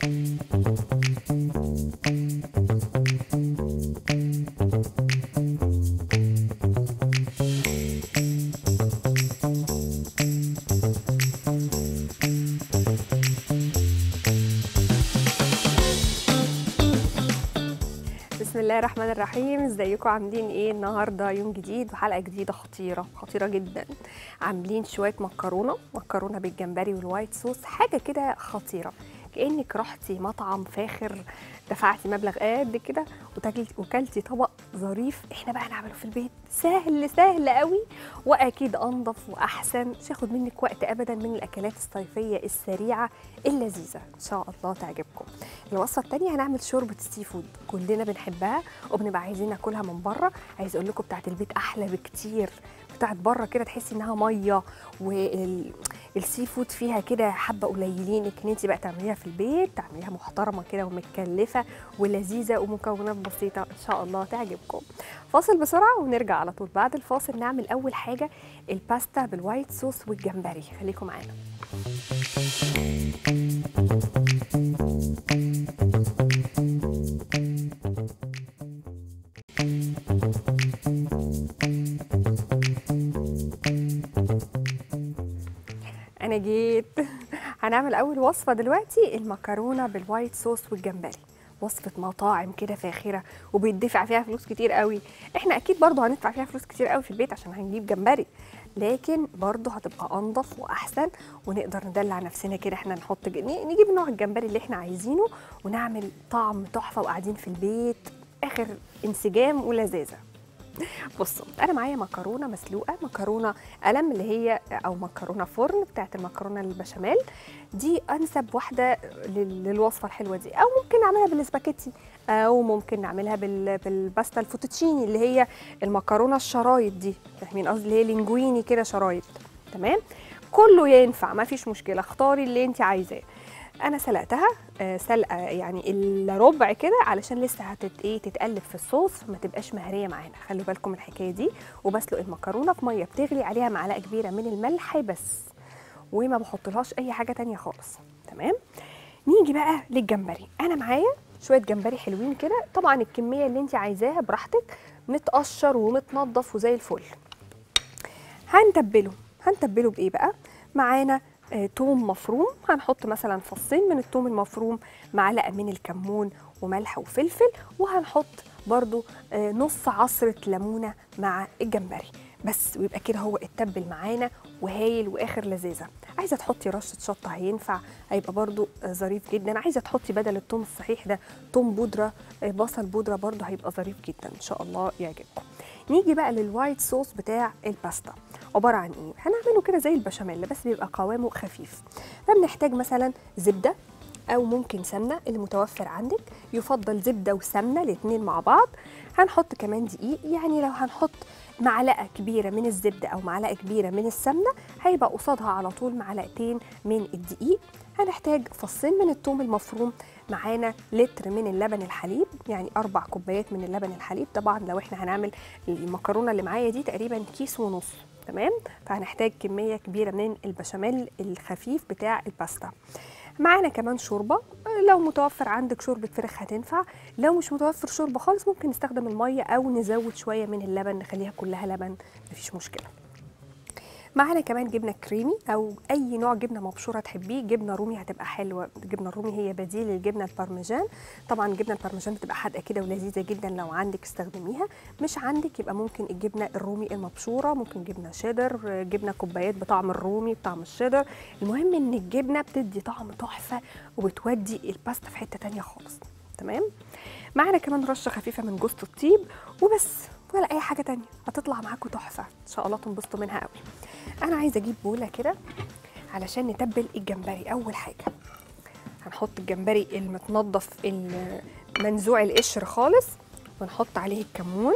بسم الله الرحمن الرحيم ازيكم عاملين ايه النهارده يوم جديد وحلقه جديده خطيره خطيره جدا عاملين شويه مكرونه مكرونه بالجمبري والوايت صوص حاجه كده خطيره كانك رحتي مطعم فاخر دفعتي مبلغ قد كده وتاكلتي وكلتي طبق ظريف احنا بقى نعمله في البيت سهل سهل قوي واكيد انضف واحسن مش هياخد منك وقت ابدا من الاكلات الصيفيه السريعه اللذيذه ان شاء الله تعجبكم الوصفه الثانيه هنعمل شوربه السي فود كلنا بنحبها وبنبقى عايزين ناكلها من بره عايز اقول لكم بتاعت البيت احلى بكتير بتاعت بره كده تحسي انها ميه والسي فود فيها كده حبه قليلين لكن انت بقى تعمليها في البيت تعمليها محترمه كده ومتكلفه ولذيذه ومكونات بسيطه ان شاء الله تعجبكم فاصل بسرعه ونرجع على طول بعد الفاصل نعمل اول حاجه الباستا بالوايت صوص والجمبري خليكم معانا انا جيت هنعمل اول وصفه دلوقتي المكرونه بالوايت صوص والجمبري وصفه مطاعم كده فاخره وبيدفع فيها فلوس كتير قوي احنا اكيد برضو هندفع فيها فلوس كتير قوي في البيت عشان هنجيب جمبري لكن برضو هتبقى انضف واحسن ونقدر ندلع نفسنا كده احنا نحط ج- ن- نجيب نوع الجمبري اللي احنا عايزينه ونعمل طعم تحفه وقاعدين في البيت اخر انسجام ولذاذه بصوا انا معايا مكرونه مسلوقه مكرونه قلم اللي هي او مكرونه فرن بتاعت المكرونه البشاميل دي انسب واحده لل- للوصفه الحلوه دي او ممكن نعملها بالسباكيتي او ممكن نعملها بال... بالباستا الفوتوتشيني اللي هي المكرونه الشرايط دي فاهمين قصدي اللي هي لينجويني كده شرايط تمام كله ينفع ما فيش مشكله اختاري اللي انت عايزاه انا سلقتها آه، سلقه يعني الا ربع كده علشان لسه هتت ايه تتقلب في الصوص ما تبقاش مهريه معانا خلوا بالكم من الحكايه دي وبسلق المكرونه في ميه بتغلي عليها معلقه كبيره من الملح بس وما بحطلهاش اي حاجه تانية خالص تمام نيجي بقى للجمبري انا معايا شويه جمبري حلوين كده طبعا الكميه اللي انت عايزاها براحتك متقشر ومتنضف وزي الفل هنتبله هنتبله بايه بقى معانا آه، توم مفروم هنحط مثلا فصين من التوم المفروم معلقه من الكمون وملح وفلفل وهنحط برضو آه، نص عصرة ليمونة مع الجمبري بس ويبقى كده هو اتبل معانا وهايل واخر لذاذه عايزه تحطي رشه شطه هينفع هيبقى برضو آه، ظريف جدا عايزه تحطي بدل التوم الصحيح ده توم بودره آه، بصل بودره برضو هيبقى ظريف جدا ان شاء الله يعجبكم نيجي بقى للوايت صوص بتاع الباستا عباره عن ايه هنعمله كده زي البشاميل بس بيبقى قوامه خفيف فبنحتاج مثلا زبده او ممكن سمنه اللي متوفر عندك يفضل زبده وسمنه الاثنين مع بعض هنحط كمان دقيق يعني لو هنحط معلقه كبيره من الزبده او معلقه كبيره من السمنه هيبقى قصادها على طول معلقتين من الدقيق هنحتاج فصين من الثوم المفروم معانا لتر من اللبن الحليب يعني اربع كوبايات من اللبن الحليب طبعا لو احنا هنعمل المكرونه اللي معايا دي تقريبا كيس ونص تمام فهنحتاج كميه كبيره من البشاميل الخفيف بتاع الباستا معانا كمان شوربه لو متوفر عندك شوربه فراخ هتنفع لو مش متوفر شوربه خالص ممكن نستخدم الميه او نزود شويه من اللبن نخليها كلها لبن مفيش مشكله معانا كمان جبنه كريمي او اي نوع جبنه مبشوره تحبيه جبنه رومي هتبقى حلوه الجبنه الرومي هي بديل للجبنه البارميجان طبعا الجبنه البارميجان بتبقى حادقه كده ولذيذه جدا لو عندك استخدميها مش عندك يبقى ممكن الجبنه الرومي المبشوره ممكن جبنه شيدر جبنه كوبايات بطعم الرومي بطعم الشيدر المهم ان الجبنه بتدي طعم تحفه وبتودي الباستا في حته تانية خالص تمام معانا كمان رشه خفيفه من جوز الطيب وبس ولا اي حاجه تانية هتطلع معاكم تحفه ان شاء الله تنبسطوا منها قوي انا عايزه اجيب بوله كده علشان نتبل الجمبري اول حاجه هنحط الجمبري المتنضف منزوع القشر خالص ونحط عليه الكمون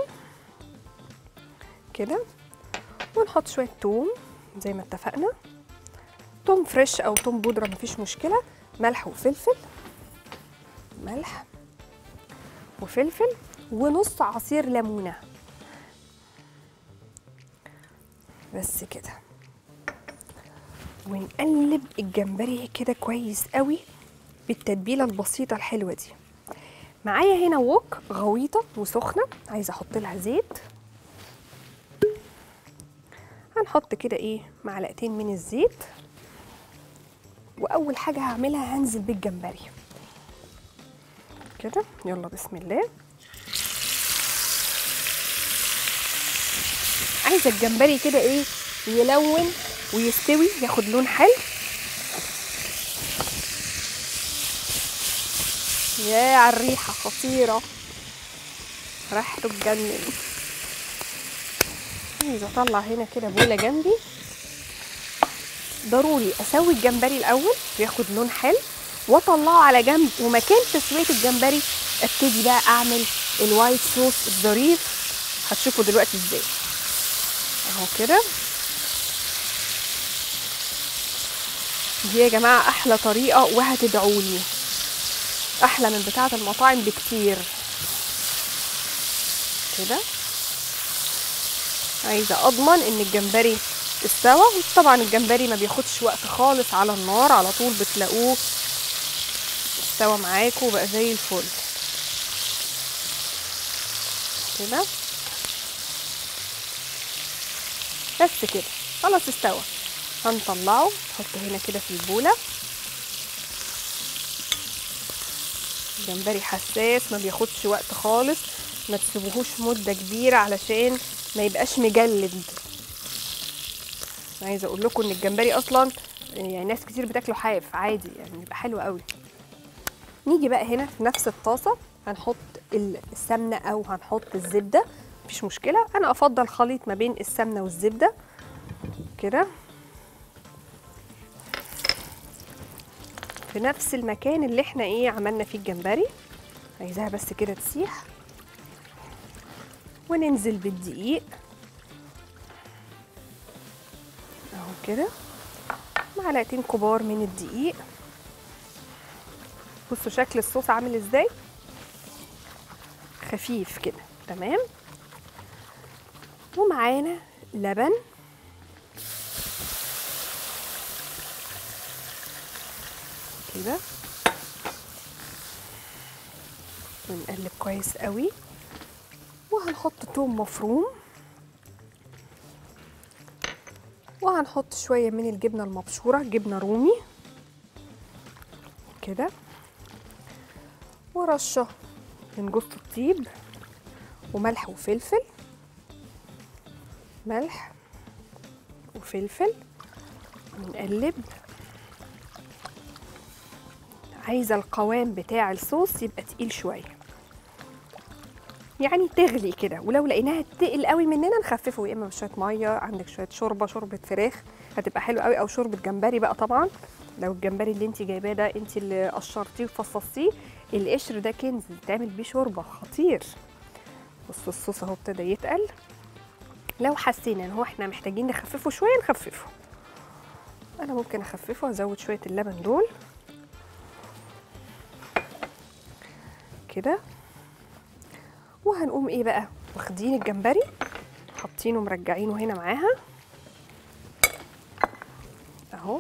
كده ونحط شويه توم زي ما اتفقنا توم فريش او توم بودره مفيش مشكله ملح وفلفل ملح وفلفل ونص عصير ليمونه بس كده ونقلب الجمبري كده كويس قوي بالتتبيله البسيطه الحلوه دي معايا هنا ووك غويطه وسخنه عايزه احط لها زيت هنحط كده ايه معلقتين من الزيت واول حاجه هعملها هنزل بالجمبري كده يلا بسم الله عايزه الجمبري كده ايه يلون ويستوي ياخد لون حلو يا على الريحه خطيره ريحته تجنن عايزه اطلع هنا كده بوله جنبي ضروري اسوي الجمبري الاول وياخد لون حلو واطلعه على جنب ومكان تسويه الجمبري ابتدي بقى اعمل الوايت صوص الظريف هتشوفوا دلوقتي ازاي اهو كده دي يا جماعه احلى طريقه وهتدعولي احلى من بتاعه المطاعم بكتير كده عايزه اضمن ان الجمبري استوى طبعا الجمبري ما بياخدش وقت خالص على النار على طول بتلاقوه استوى معاكم وبقى زي الفل كده بس كده خلاص استوى هنطلعه نحطه هنا كده في البوله الجمبري حساس ما بياخدش وقت خالص ما تسيبوهوش مده كبيره علشان ما يبقاش مجلد عايزه اقول لكم ان الجمبري اصلا يعني ناس كتير بتاكله حاف عادي يعني بيبقى حلو قوي نيجي بقى هنا في نفس الطاسه هنحط السمنه او هنحط الزبده مفيش مشكله انا افضل خليط ما بين السمنه والزبده كده في نفس المكان اللي احنا ايه عملنا فيه الجمبري عايزاها بس كده تسيح وننزل بالدقيق اهو كده معلقتين كبار من الدقيق بصوا شكل الصوص عامل ازاي خفيف كده تمام ومعانا لبن كده ونقلب كويس قوي وهنحط توم مفروم وهنحط شوية من الجبنة المبشورة جبنة رومي كده ورشة من جوز الطيب وملح وفلفل ملح وفلفل ونقلب عايزة القوام بتاع الصوص يبقى تقيل شوية يعني تغلي كده ولو لقيناها تقل قوي مننا نخففه يا اما بشويه ميه عندك شويه شوربه شوربه فراخ هتبقى حلو قوي او شوربه جمبري بقى طبعا لو الجمبري اللي انت جايباه ده انت اللي قشرتيه وفصصتيه القشر ده كنز بتعمل بيه شوربه خطير بصوا الصوص اهو ابتدى يتقل لو حسينا ان هو احنا محتاجين نخففه شويه نخففه انا ممكن اخففه وازود شويه اللبن دول كده وهنقوم ايه بقى واخدين الجمبري حاطينه مرجعينه هنا معاها اهو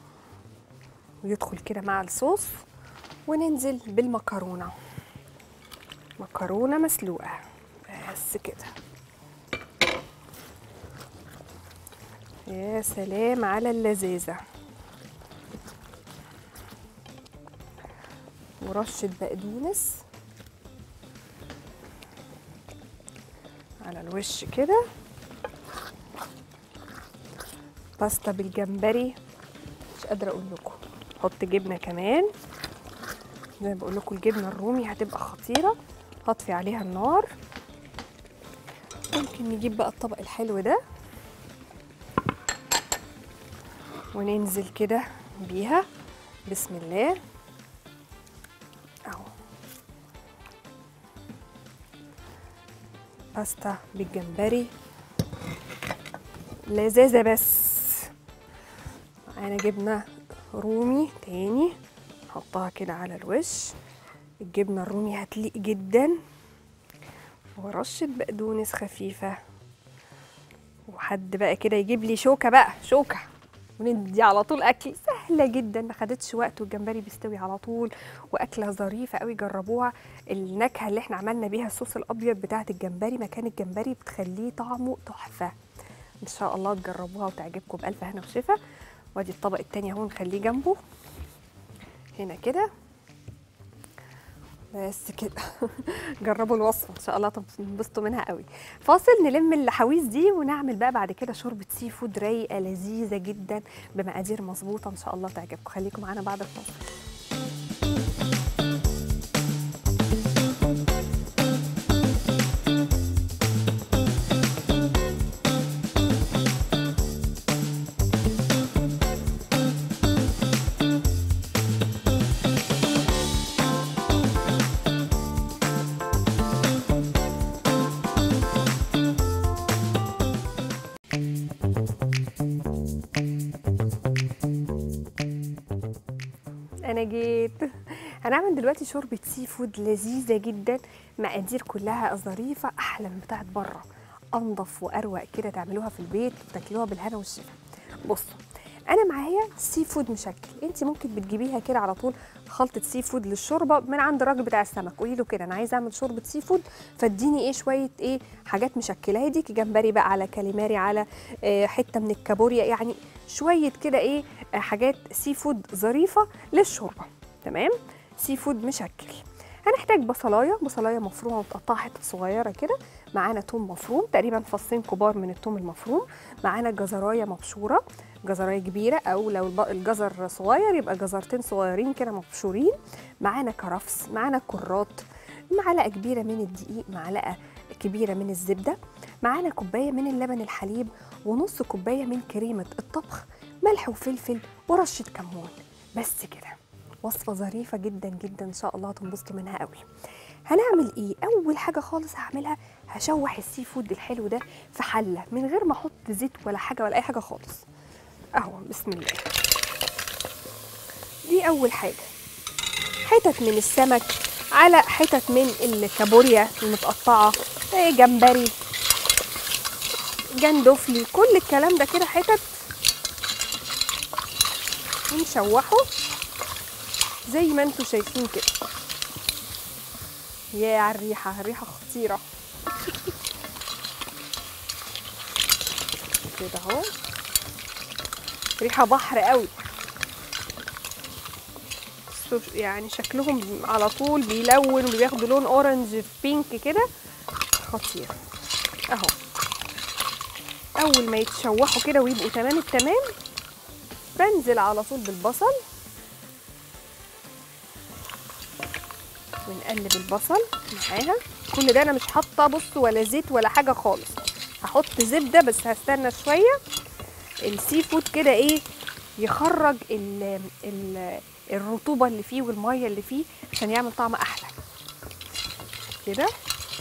ويدخل كده مع الصوص وننزل بالمكرونه مكرونه مسلوقه بس كده يا سلام على اللذاذه ورشه بقدونس على الوش كده باستا بالجمبري مش قادره اقول لكم حط جبنه كمان زي ما بقول لكم الجبنه الرومي هتبقى خطيره هطفي عليها النار ممكن نجيب بقى الطبق الحلو ده وننزل كده بيها بسم الله اهو باستا بالجمبري لذاذة بس معانا جبنة رومي تاني نحطها كده على الوش الجبنة الرومي هتليق جدا ورشة بقدونس خفيفة وحد بقى كده يجيب لي شوكة بقى شوكة وندي على طول اكل سهله جدا ما خدتش وقت والجمبري بيستوي على طول واكله ظريفه قوي جربوها النكهه اللي احنا عملنا بيها الصوص الابيض بتاعه الجمبري مكان الجمبري بتخليه طعمه تحفه ان شاء الله تجربوها وتعجبكم بالف هنا وشفا وادي الطبق التاني اهو نخليه جنبه هنا كده بس كده جربوا الوصفه ان شاء الله تنبسطوا منها قوي فاصل نلم اللحاويز دي ونعمل بقى بعد كده شوربه سي فود رايقه لذيذه جدا بمقادير مظبوطه ان شاء الله تعجبكم خليكم معانا بعد الفاصل انا جيت هنعمل دلوقتي شوربه سي فود لذيذه جدا مقادير كلها ظريفه احلى من بتاعت بره انضف واروق كده تعملوها في البيت وتاكلوها بالهنا والشفا بصوا انا معايا سي فود مشكل انت ممكن بتجيبيها كده على طول خلطه سي فود للشوربه من عند الراجل بتاع السمك قولي له كده انا عايزه اعمل شوربه سي فود فاديني ايه شويه ايه حاجات مشكله هيديكي جمبري بقى على كاليماري على آه حته من الكابوريا يعني شويه كده ايه آه حاجات سي فود ظريفه للشوربه تمام سي فود مشكل هنحتاج بصلايه بصلايه مفرومه متقطعه حتت صغيره كده معانا توم مفروم تقريبا فصين كبار من التوم المفروم معانا جزرايه مبشوره جزرايه كبيره او لو الب- الجزر صغير يبقى جزرتين صغيرين كده مبشورين معانا كرفس معانا كرات معلقه كبيره من الدقيق معلقه كبيره من الزبده معانا كوبايه من اللبن الحليب ونص كوبايه من كريمه الطبخ ملح وفلفل ورشه كمون بس كده وصفه ظريفه جدا جدا ان شاء الله تنبسطوا منها قوي هنعمل ايه اول حاجه خالص هعملها هشوح السي فود الحلو ده في حله من غير ما احط زيت ولا حاجه ولا اي حاجه خالص اهو بسم الله دي اول حاجه حتت من السمك على حتت من الكابوريا المتقطعه إيه جمبري جندفلي كل الكلام ده كده حتت ونشوحه زي ما انتم شايفين كده يا على الريحه الريحه خطيره كده اهو ريحه بحر قوي شوف- يعني شكلهم على طول بيلون وبياخدوا لون اورنج في بينك كده خطير اهو اول ما يتشوحوا كده ويبقوا تمام التمام بنزل على طول بالبصل ونقلب البصل معاها كل ده انا مش حاطه بص ولا زيت ولا حاجه خالص هحط زبده بس هستنى شويه السي فود كده ايه يخرج ال ال الرطوبه اللي فيه والميه اللي فيه عشان يعمل طعم احلى كده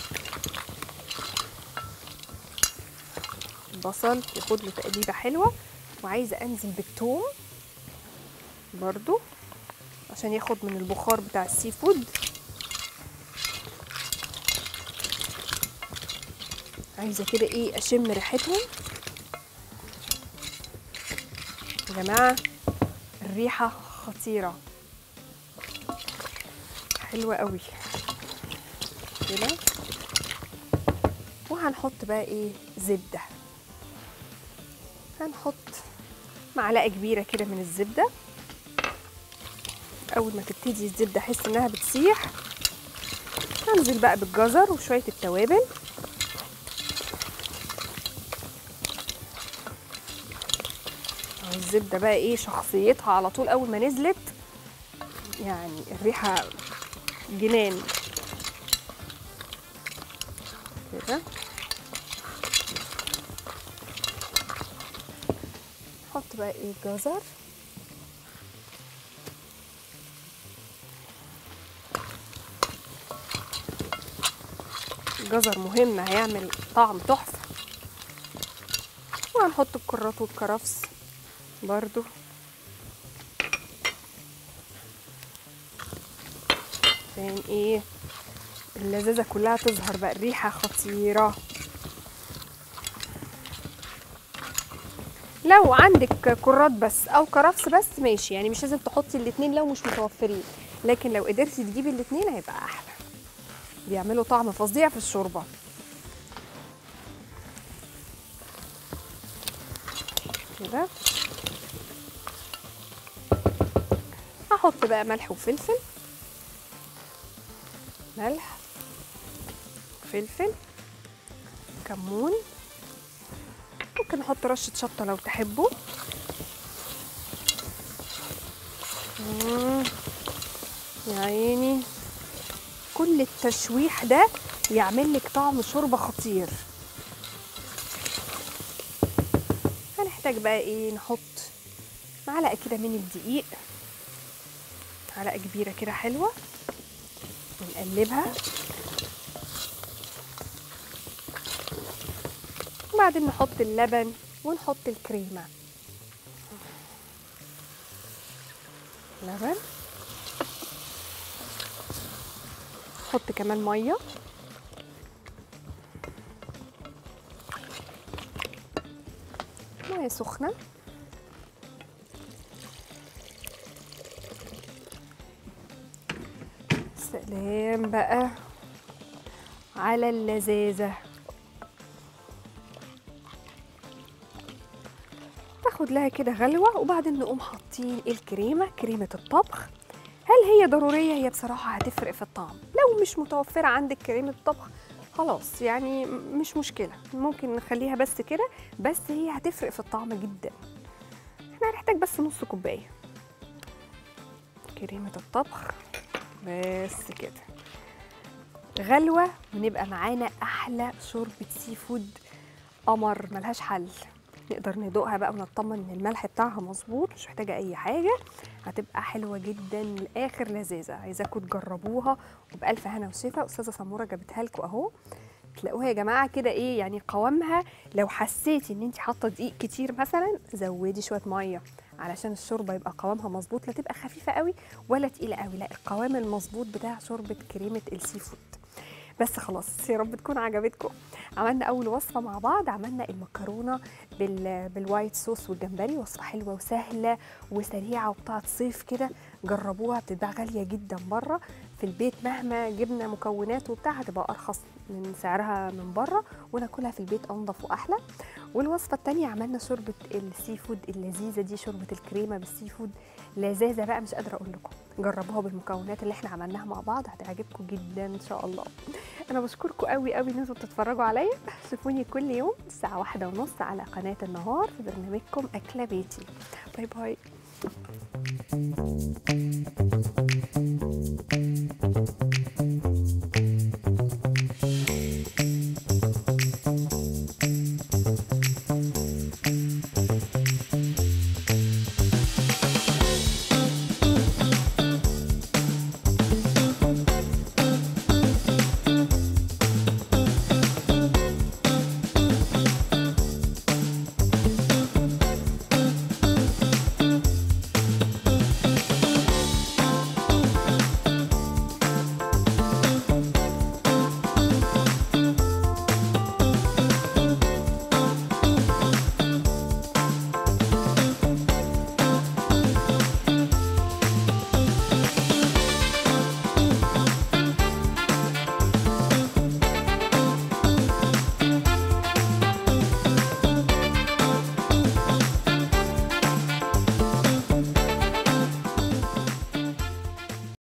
البصل ياخد له تقليبه حلوه وعايزه انزل بالثوم برضو عشان ياخد من البخار بتاع السي فود عايزه كده ايه اشم ريحتهم يا جماعه الريحه خطيره حلوه قوي كده وهنحط بقى ايه زبده هنحط معلقه كبيره كده من الزبده اول ما تبتدي الزبده احس انها بتسيح هنزل بقى بالجزر وشويه التوابل أهو الزبده بقى ايه شخصيتها على طول اول ما نزلت يعني الريحه جنان كده نحط بقى ايه الجزر الجزر مهم هيعمل طعم تحفة وهنحط الكرات والكرفس برضو عشان ايه اللذاذة كلها تظهر بقى الريحة خطيرة لو عندك كرات بس او كرفس بس ماشي يعني مش لازم تحطي الاتنين لو مش متوفرين لكن لو قدرتي تجيبي الاتنين هيبقى احلى بيعملوا طعم فظيع في الشوربه كده هحط بقى ملح وفلفل ملح فلفل كمون ممكن نحط رشة شطة لو تحبوا مم. يا عيني كل التشويح ده يعمل لك طعم شوربة خطير هنحتاج بقى ايه نحط معلقة كده من الدقيق معلقة كبيرة كده حلوة ونقلبها وبعدين نحط اللبن ونحط الكريمة لبن نحط كمان مية مية سخنة سلام بقى على اللذاذة تاخد لها كده غلوة وبعدين نقوم حاطين الكريمة كريمة الطبخ هل هي ضرورية؟ هي بصراحة هتفرق في الطعم لو مش متوفرة عندك كريمة طبخ خلاص يعني م- مش مشكلة ممكن نخليها بس كده بس هي هتفرق في الطعم جدا احنا هنحتاج بس نص كوباية كريمة الطبخ بس كده غلوة ونبقى معانا أحلى شوربة سي فود قمر ملهاش حل نقدر ندوقها بقى ونطمن ان الملح بتاعها مظبوط مش محتاجه اي حاجه هتبقى حلوه جدا لاخر لذاذه عايزاكم تجربوها وبالف هنا وشفا استاذه سموره جابتها لكم اهو تلاقوها يا جماعه كده ايه يعني قوامها لو حسيتي ان انت حاطه دقيق كتير مثلا زودي شويه ميه علشان الشوربه يبقى قوامها مظبوط لا تبقى خفيفه قوي ولا تقيله قوي لا القوام المظبوط بتاع شوربه كريمه السي فود بس خلاص يا رب تكون عجبتكم عملنا اول وصفه مع بعض عملنا المكرونه بال... بالوايت صوص والجمبري وصفه حلوه وسهله وسريعه وبتاعه صيف كده جربوها بتتباع غاليه جدا بره في البيت مهما جبنا مكونات وبتاع هتبقى ارخص من سعرها من بره وناكلها في البيت انضف واحلى والوصفه الثانيه عملنا شوربه السي فود اللذيذه دي شوربه الكريمه بالسي فود لذاذه بقى مش قادره اقول لكم جربوها بالمكونات اللي احنا عملناها مع بعض هتعجبكم جدا ان شاء الله انا بشكركم قوي قوي ان انتوا بتتفرجوا عليا شوفوني كل يوم الساعه واحدة ونص على قناه النهار في برنامجكم اكله بيتي باي باي